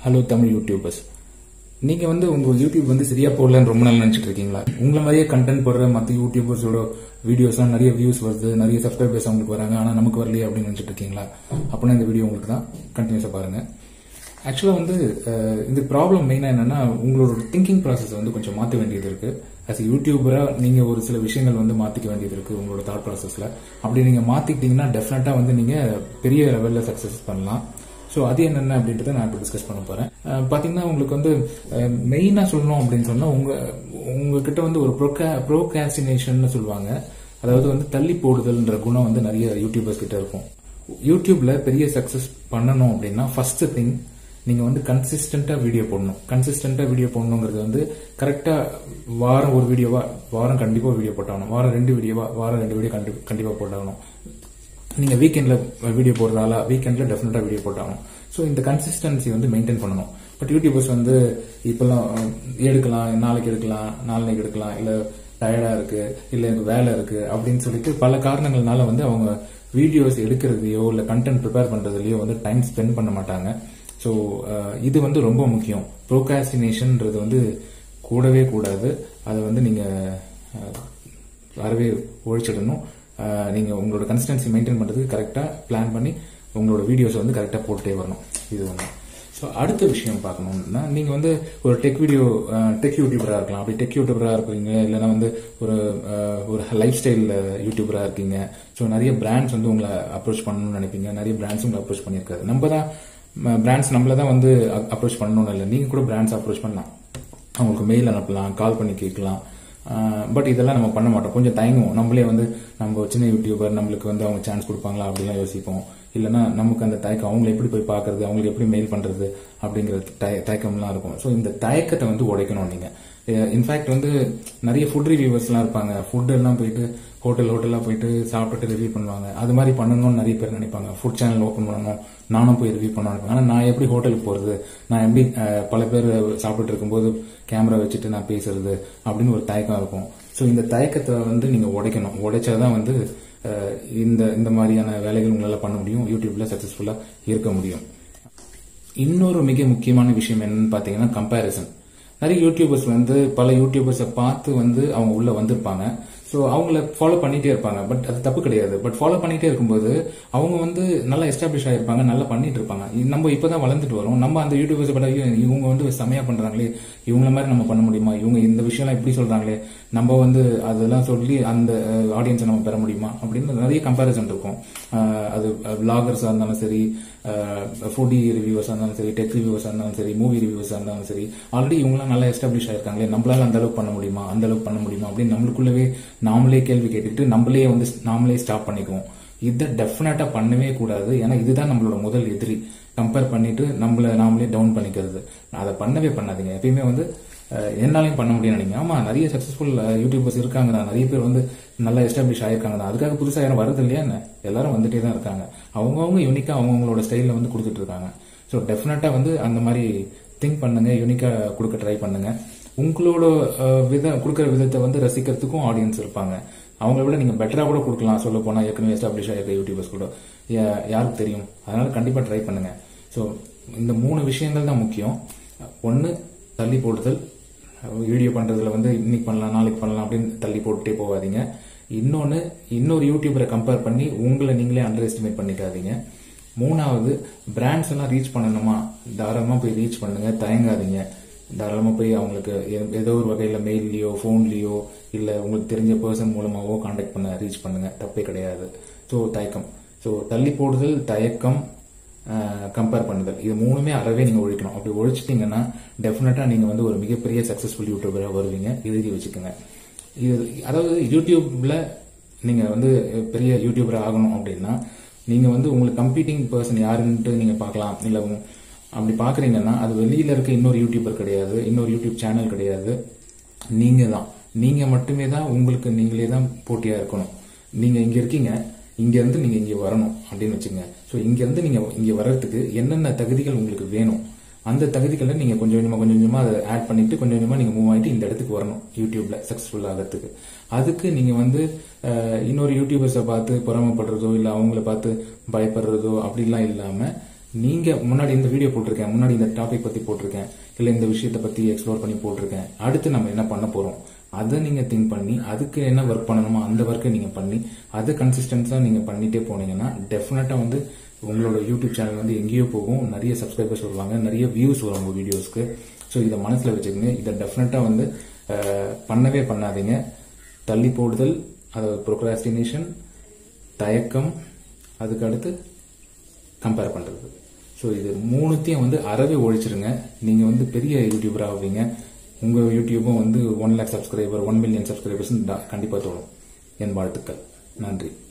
hello Tamil YouTubers நீங்க வந்து உங்க யூடியூப் வந்து சரியா போடலன்னு ரொம்ப நாள் நினைச்சிட்டு இருக்கீங்களா உங்களை மாதிரியே கண்டென்ட் போடுற மற்ற யூடியூபர்ஸோட வீடியோஸ்லாம் நிறைய வியூஸ் வருது நிறைய சப்ஸ்கிரைபர்ஸ் அவங்களுக்கு வராங்க ஆனா நமக்கு வரலையே அப்படின்னு நினைச்சிட்டு இருக்கீங்களா அப்படின்னா இந்த வீடியோ உங்களுக்கு தான் கண்டினியூஸா பாருங்க ஆக்சுவலா வந்து அஹ், இந்த ப்ராப்ளம் மெயினா என்னன்னா உங்களோட திங்கிங் ப்ராசஸ் வந்து கொஞ்சம் மாற்ற வேண்டியது இருக்கு அஸ் யூடியூபரா நீங்க ஒரு சில விஷயங்கள் வந்து மாத்திக்க வேண்டியது இருக்கு உங்களோட தாட் ப்ராசஸ்ல அப்படி நீங்க மாத்திக்கிட்டீங்கன்னா டெஃபினட்டா வந்து நீங்க பெரிய லெவல்ல சக்சஸ் பண்ணலாம் ஸோ அது என்னென்ன அப்படின்றத நான் இப்போ டிஸ்கஸ் பண்ண போறேன் அஹ் பாத்தீங்கன்னா உங்களுக்கு வந்து மெயினா சொல்லணும் அப்படின்னு சொன்னா உங்க உங்ககிட்ட வந்து ஒரு ப்ரோகாசினேஷன் சொல்லுவாங்க அதாவது வந்து தள்ளி போடுதல்ன்ற குணம் வந்து நிறைய யூடியூபர்ஸ் கிட்ட இருக்கும் யூடியூப்ல பெரிய சக்சஸ் பண்ணணும் அப்படின்னா ஃபர்ஸ்ட் திங் நீங்க வந்து கன்சிஸ்டன்டா வீடியோ போடணும் கன்சிஸ்டன்டா வீடியோ போடணுங்கிறது வந்து கரெக்டா வாரம் ஒரு வீடியோவா வாரம் கண்டிப்பா வீடியோ போட்டாகணும் வாரம் ரெண்டு வீடியோவா வாரம் ரெண்டு வீடியோ கண்டி- கண்டிப்பா போட்டாகணும் நீங்க வீக்கெண்ட்ல வீடியோ போடுறாளா வீக்கெண்ட்ல டெஃபினட்டா வீடியோ போட்டாகணும் ஸோ இந்த கன்சிஸ்டன்சி வந்து மெயின்டைன் பண்ணணும் பட் யூடியூபர்ஸ் வந்து இப்பெல்லாம் அஹ், எடுக்கலாம் நாளைக்கு எடுக்கலாம் நாளைக்கு எடுக்கலாம் இல்ல டயர்டா இருக்கு இல்ல எனக்கு வேலை இருக்கு அப்படின்னு சொல்லிட்டு பல காரணங்கள்னால வந்து அவங்க வீடியோஸ் எடுக்கிறதையோ இல்ல கண்டென்ட் ப்ரிப்பேர் பண்றதுலயோ வந்து டைம் ஸ்பெண்ட் பண்ண மாட்டாங்க ஸோ இது வந்து ரொம்ப முக்கியம் ப்ரோகாஸ்டினேஷன்ன்றது வந்து கூடவே கூடாது அதை வந்து நீங்க அஹ், அறவே ஒழிச்சிடணும் அஹ், நீங்க உங்களோட கன்சிஸ்டன்சி மெயின்டைன் பண்றதுக்கு கரெக்டா பிளான் பண்ணி உங்களோட வீடியோஸ் வந்து கரெக்டா போட்டுட்டே வரணும் இது ஒண்ணு ஸோ அடுத்த விஷயம் பார்க்கணும்னா நீங்க வந்து ஒரு டெக் வீடியோ டெக் யூடியூபரா இருக்கலாம் அப்படி டெக் யூடியூபரா இருக்கீங்க இல்லைன்னா வந்து ஒரு அஹ், ஒரு லைஃப் ஸ்டைல் யூடியூபரா இருக்கீங்க ஸோ நிறைய பிராண்ட்ஸ் வந்து உங்களை அப்ரோச் பண்ணணும்னு நினைப்பீங்க நிறைய பிராண்ட்ஸ் உங்களை அப்ரோச் பண்ணியிருக்காரு நம்ம தான் பிராண்ட்ஸ் நம்மள தான் வந்து அப்ரோச் பண்ணணும்னு இல்லை நீங்க கூட பிராண்ட்ஸ் அப்ரோச் பண்ணலாம் அவங்களுக்கு மெயில் அனுப்பலாம் கால் பண்ணி கேட்கலாம் பட் இதெல்லாம் நம்ம பண்ண மாட்டோம் கொஞ்சம் தயங்குவோம் நம்மளே வந்து நம்ம சின்ன யூடியூபர் நம்மளுக்கு வந்து அவங்க சான்ஸ் கொடுப்பாங்களா அப்படிலாம் யோசிப்போம் இல்லைன்னா நமக்கு அந்த தயக்கம் அவங்களை எப்படி போய் பார்க்கறது அவங்களுக்கு எப்படி மெயில் பண்றது அப்படிங்கிற தய- தயக்கம்லாம் இருக்கும் ஸோ இந்த தயக்கத்தை வந்து உடைக்கணும் நீங்க இன்ஃபேக்ட் வந்து நிறைய ஃபுட் ரிவ்யூவர்ஸ்லாம் இருப்பாங்க ஃபுட் எல்லாம் போயிட்டு ஹோட்டல் ஹோட்டலாக போயிட்டு சாப்பிட்டுட்டு ரிவ்யூ பண்ணுவாங்க அது மாதிரி பண்ணணும்னு நிறைய பேர் நினைப்பாங்க ஃபுட் சேனல் ஓப்பன் பண்ணணும் நானும் போய் ரிவ்யூ பண்ணணும் நினைப்பாங்க ஆனால் நான் எப்படி ஹோட்டலுக்கு போறது நான் எப்படி அஹ், பல பேர் சாப்பிட்டுட்டு இருக்கும்போது கேமரா வச்சுட்டு நான் பேசுறது அப்படின்னு ஒரு தயக்கம் இருக்கும் ஸோ இந்த தயக்கத்தை வந்து நீங்க உடைக்கணும் உடைச்சாதான் வந்து அஹ், இந்த இந்த மாதிரியான வேலைகள் உங்களால பண்ண முடியும் யூடியூப்ல சக்சஸ்ஃபுல்லா இருக்க முடியும் இன்னொரு மிக முக்கியமான விஷயம் என்னன்னு பாத்தீங்கன்னா கம்பேரிசன் நிறைய யூடியூபர்ஸ் வந்து பல யூடியூபர்ஸை பார்த்து வந்து அவங்க உள்ள வந்திருப்பாங்க ஸோ அவங்கள ஃபாலோ பண்ணிட்டே இருப்பாங்க பட் அது தப்பு கிடையாது பட் ஃபாலோ பண்ணிட்டே இருக்கும்போது அவங்க வந்து நல்லா எஸ்டாப்ளிஷ் ஆயிருப்பாங்க நல்லா பண்ணிட்டு இருப்பாங்க இ- நம்ம இப்பதான் வளர்ந்துட்டு வரோம் நம்ம அந்த யூடியூபர்ஸ் பட ஐயோ, இவங்க வந்து செமையா பண்றாங்களே இவங்கள மாதிரி நம்ம பண்ண முடியுமா இவங்க இந்த விஷயம்லாம் இப்படி சொல்றாங்களே நம்ம வந்து அதெல்லாம் சொல்லி அந்த ஆடியன்ஸை நம்ம பெற முடியுமா அப்படின்னு நிறைய கம்பேரிசன் இருக்கும் அஹ், அது விளாகர்ஸா இருந்தாலும் சரி ஃபுடி ரிவ்யூவர்ஸா இருந்தாலும் சரி டெக் ரிவ்யூவர்ஸா இருந்தாலும் சரி மூவி ரிவ்யூவர்ஸா இருந்தாலும் சரி ஆல்ரெடி இவங்கலாம் நல்லா எஸ்டாப்ளிஷ் ஆயிருக்காங்களே நம்மளால அந்த அளவுக்கு பண்ண முடியுமா அந்த அளவுக்கு பண்ண முடியுமா அப்படின்னு நம்மளுக்குள்ளவே நாமளே கேள்வி கேட்டுக்கிட்டு நம்மளே வந்து நாமளே ஸ்டாப் பண்ணிக்குவோம் இதை டெஃபினட்டா பண்ணவே கூடாது ஏன்னா இதுதான் நம்மளோட முதல் எதிரி கம்பேர் பண்ணிட்டு நம்மள நாமளே டவுன் பண்ணிக்கிறது அதை பண்ணவே பண்ணாதீங்க எப்பயுமே வந்து அஹ், என்னாலையும் பண்ண முடியும் நினைங்க ஆமா நிறைய சக்சஸ்ஃபுல் யூடியூபர்ஸ் இருக்காங்க தான் நிறைய பேர் வந்து நல்லா எஸ்டாப்ளிஷ் ஆயிருக்காங்க தான் அதுக்காக புதுசா யாரும் வரது இல்லையா என்ன எல்லாரும் வந்துட்டே தான் இருக்காங்க அவங்கவுங்க யூனிக்கா அவங்கவுங்களோட ஸ்டைல்ல வந்து கொடுத்துட்டு இருக்காங்க ஸோ டெஃபினட்டா வந்து அந்த மாதிரி திங்க் பண்ணுங்க யூனிக்கா கொடுக்க ட்ரை பண்ணுங்க உங்களோட அஹ், வித கொடுக்குற விதத்தை வந்து ரசிக்கிறதுக்கும் ஆடியன்ஸ் இருப்பாங்க அவங்கள விட நீங்க பெட்டரா கூட கொடுக்கலாம் சொல்ல போனா ஏற்கனவே எஸ்டாப்ளிஷ் ஆகிருக்க யூடியூபர்ஸ் கூட யா- யாருக்கு தெரியும் அதனால கண்டிப்பா ட்ரை பண்ணுங்க ஸோ இந்த மூணு விஷயங்கள் தான் முக்கியம் ஒன்னு தள்ளி போடுதல் வீடியோ பண்றதுல வந்து இன்னைக்கு பண்ணலாம் நாளைக்கு பண்ணலாம் அப்படின்னு தள்ளி போட்டுட்டே போகாதீங்க இன்னொன்னு இன்னொரு யூடியூபரை கம்பேர் பண்ணி உங்களை நீங்களே அண்டர் எஸ்டிமேட் பண்ணிக்காதீங்க மூணாவது பிராண்ட்ஸ் எல்லாம் ரீச் பண்ணணுமா தாராளமா போய் ரீச் பண்ணுங்க தயங்காதீங்க தாராளமா போய் அவங்களுக்கு எ- ஏதோ ஒரு வகையில மெயில்லயோ போன்லயோ இல்ல உங்களுக்கு தெரிஞ்ச பர்சன் மூலமாவோ காண்டாக்ட் பண்ண ரீச் பண்ணுங்க தப்பே கிடையாது ஸோ தயக்கம் ஸோ தள்ளி போடுதல் தயக்கம் கம்பேர் பண்ணுதல் இது மூணுமே அறவே நீங்க ஒழிக்கணும் அப்படி ஒழிச்சிட்டீங்கன்னா டெஃபினட்டா நீங்க வந்து ஒரு மிகப்பெரிய சக்சஸ்ஃபுல் யூடியூபரா வருவீங்க எழுதி வச்சுக்கோங்க இது அதாவது யூடியூப்ல நீங்க வந்து பெரிய யூடியூபர் ஆகணும் அப்படின்னா நீங்க வந்து உங்களுக்கு கம்பீட்டிங் பர்சன் யாருன்ட்டு நீங்க பார்க்கலாம் இல்ல உங்க- அப்படி பாக்குறீங்கன்னா அது வெளியில இருக்க இன்னொரு யூடியூபர் கிடையாது இன்னொரு யூடியூப் சேனல் கிடையாது நீங்க தான் நீங்க மட்டுமே தான் உங்களுக்கு நீங்களே தான் போட்டியா இருக்கணும் நீங்க இங்க இருக்கீங்க இங்க இருந்து நீங்க இங்க வரணும் அப்படின்னு வச்சுங்க சோ இங்க இருந்து நீங்க இங்க வர்றதுக்கு என்னென்ன தகுதிகள் உங்களுக்கு வேணும் அந்த தகுதிகளை நீங்க கொஞ்சம் கொஞ்சமா கொஞ்சம் கொஞ்சமா அதை ஆட் பண்ணிட்டு கொஞ்சம் கொஞ்சமா நீங்க மூவ் ஆயிட்டு இந்த இடத்துக்கு வரணும் யூடியூப்ல சக்சஸ்ஃபுல் ஆகிறதுக்கு அதுக்கு நீங்க வந்து அஹ், இன்னொரு யூடியூபர்ஸை பார்த்து பொறாமப்படுறதோ இல்ல அவங்கள பார்த்து பயப்படுறதோ அப்படிலாம் இல்லாம நீங்க முன்னாடி இந்த வீடியோ போட்டிருக்கேன் முன்னாடி இந்த டாபிக் பத்தி போட்டிருக்கேன் இல்ல இந்த விஷயத்தை பத்தி எக்ஸ்ப்ளோர் பண்ணி போட்டிருக்கேன் அடுத்து நம்ம என்ன பண்ண போறோம் அதை நீங்க திங்க் பண்ணி அதுக்கு என்ன ஒர்க் பண்ணணுமோ அந்த ஒர்க்கை நீங்க பண்ணி அது கன்சிஸ்டன்ஸா நீங்க பண்ணிட்டே போனீங்கன்னா டெஃபினட்டா வந்து உங்களோட யூடியூப் சேனல் வந்து எங்கேயோ போகும் நிறைய சப்ஸ்கிரைபர்ஸ் வருவாங்க நிறைய வியூஸ் வரும் உங்க வீடியோஸ்க்கு ஸோ இதை மனசுல வச்சுக்கோங்க இதை டெஃபினட்டா வந்து அஹ், பண்ணவே பண்ணாதீங்க தள்ளி போடுதல் அதாவது ப்ரொக்ராஸ்டினேஷன் தயக்கம் அதுக்கு அடுத்து கம்பேர் பண்றது ஸோ இது மூணுத்தையும் வந்து அறவே ஒழிச்சிருங்க நீங்க வந்து பெரிய யூடியூபர் ஆவீங்க உங்க யூடியூபும் வந்து one lakh subscriber one million subscribers கண்டிப்பா தோணும் என் வாழ்த்துக்கள் நன்றி